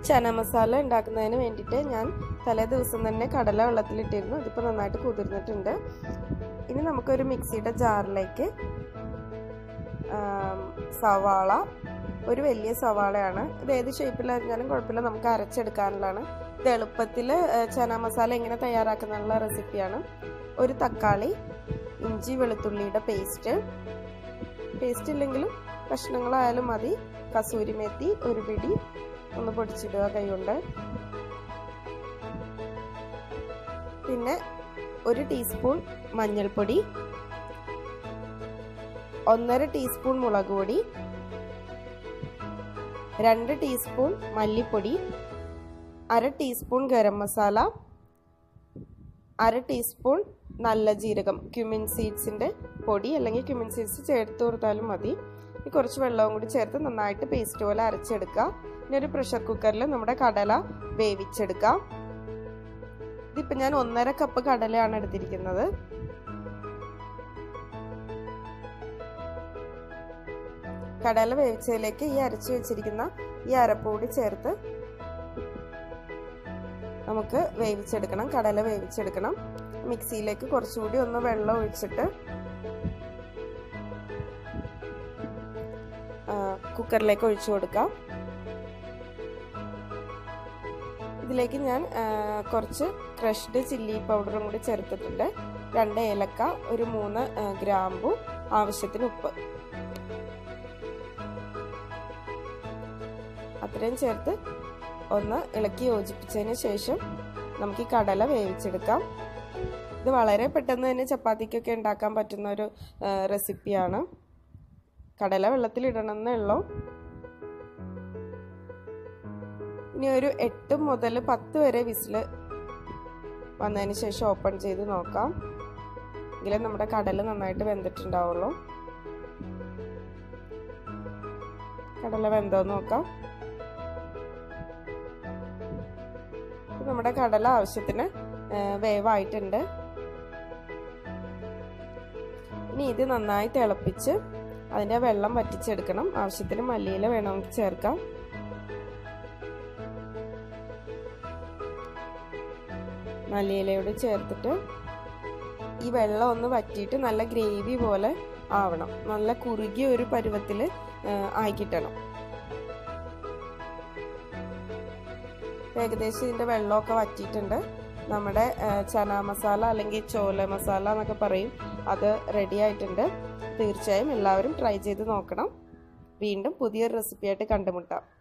ചന മസാല ഉണ്ടാക്കുന്നതിന് വേണ്ടിയിട്ട് ഞാൻ തലേ ദിവസം തന്നെ കടല വെള്ളത്തിലിട്ടിരുന്നു ഇതിപ്പോൾ നന്നായിട്ട് കുതിർന്നിട്ടുണ്ട് ഇനി നമുക്കൊരു മിക്സിയുടെ ജാറിലേക്ക് സവാള ഒരു വലിയ സവാളയാണ് ഇത് ഏത് ഷേപ്പിലായിരുന്നാലും കുഴപ്പമില്ല നമുക്ക് അരച്ചെടുക്കാനുള്ളതാണ് ഇത് എളുപ്പത്തിൽ ചന മസാല എങ്ങനെ തയ്യാറാക്കുന്നുള്ള റെസിപ്പിയാണ് ഒരു തക്കാളി ഇഞ്ചി വെളുത്തുള്ളിയുടെ പേസ്റ്റ് പേസ്റ്റ് ഇല്ലെങ്കിലും കഷ്ണങ്ങളായാലും മതി കസൂരി മെത്തി ഒരു പിടി ഒന്ന് പൊടിച്ചിടുക കൈകൊണ്ട് പിന്നെ ഒരു ടീസ്പൂൺ മഞ്ഞൾപ്പൊടി ഒന്നര ടീസ്പൂൺ മുളക് പൊടി രണ്ട് ടീസ്പൂൺ മല്ലിപ്പൊടി അര ടീസ്പൂൺ ഗരം മസാല അര ടീസ്പൂൺ നല്ല ജീരകം ക്യുമിൻ സീഡ്സിൻ്റെ പൊടി അല്ലെങ്കിൽ ക്യുമിൻ സീഡ്സ് ചേർത്ത് കൊടുത്താലും മതി ഇനി കുറച്ച് വെള്ളവും കൂടി ചേർത്ത് നന്നായിട്ട് പേസ്റ്റ് പോലെ അരച്ചെടുക്കുക ഇനി ഒരു പ്രഷർ കുക്കറിൽ നമ്മുടെ കടല വേവിച്ചെടുക്കാം ഇതിപ്പോൾ ഞാൻ ഒന്നര കപ്പ് കടലയാണ് എടുത്തിരിക്കുന്നത് കടല വേവിച്ചതിലേക്ക് ഈ അരച്ചു വെച്ചിരിക്കുന്ന ഈ അരപ്പൂടി ചേർത്ത് നമുക്ക് വേവിച്ചെടുക്കണം കടല വേവിച്ചെടുക്കണം മിക്സിയിലേക്ക് കുറച്ചുകൂടി ഒന്ന് വെള്ളം ഒഴിച്ചിട്ട് കുക്കറിലേക്ക് ഒഴിച്ചു കൊടുക്കാം ഇതിലേക്ക് ഞാൻ കുറച്ച് ക്രഷ്ഡ് ചില്ലി പൗഡറും കൂടി ചേർത്തിട്ടുണ്ട് രണ്ട് ഏലക്ക ഒരു മൂന്ന് ഗ്രാമ്പു ആവശ്യത്തിന് ഉപ്പ് അത്രയും ചേർത്ത് ഒന്ന് ഇളക്കി യോജിപ്പിച്ചതിന് ശേഷം നമുക്ക് ഈ കടല വേവിച്ചെടുക്കാം ഇത് വളരെ പെട്ടെന്ന് തന്നെ ചപ്പാത്തിക്കൊക്കെ ഉണ്ടാക്കാൻ പറ്റുന്ന ഒരു റെസിപ്പിയാണ് കടല വെള്ളത്തിലിടണമെന്നേ ഉള്ളൂ ഇനി ഒരു എട്ട് മുതൽ പത്ത് വരെ വിസിൽ വന്നതിന് ശേഷം ഓപ്പൺ ചെയ്ത് നോക്കാം എങ്കിലേ നമ്മുടെ കടല നന്നായിട്ട് വെന്തിട്ടുണ്ടാവുള്ളൂ കടല വെന്തോന്ന് നോക്കാം നമ്മുടെ കടല ആവശ്യത്തിന് വേവായിട്ടുണ്ട് ഇനി ഇത് നന്നായി തിളപ്പിച്ച് അതിൻ്റെ വെള്ളം വറ്റിച്ചെടുക്കണം ആവശ്യത്തിന് മല്ലിയില വേണമെങ്കിൽ ചേർക്കാം മല്ലിയിലയോട് ചേർത്തിട്ട് ഈ വെള്ളം ഒന്ന് വറ്റിയിട്ട് നല്ല ഗ്രേവി പോലെ ആവണം നല്ല കുറുകിയ ഒരു പരുവത്തിൽ ആയിക്കിട്ടണം ഏകദേശം ഇതിൻ്റെ വെള്ളമൊക്കെ വറ്റിയിട്ടുണ്ട് നമ്മുടെ ചന മസാല അല്ലെങ്കിൽ ചോല മസാല എന്നൊക്കെ പറയും അത് റെഡി ആയിട്ടുണ്ട് തീർച്ചയായും എല്ലാവരും ട്രൈ ചെയ്ത് നോക്കണം വീണ്ടും പുതിയൊരു റെസിപ്പിയായിട്ട് കണ്ടുമുട്ടാം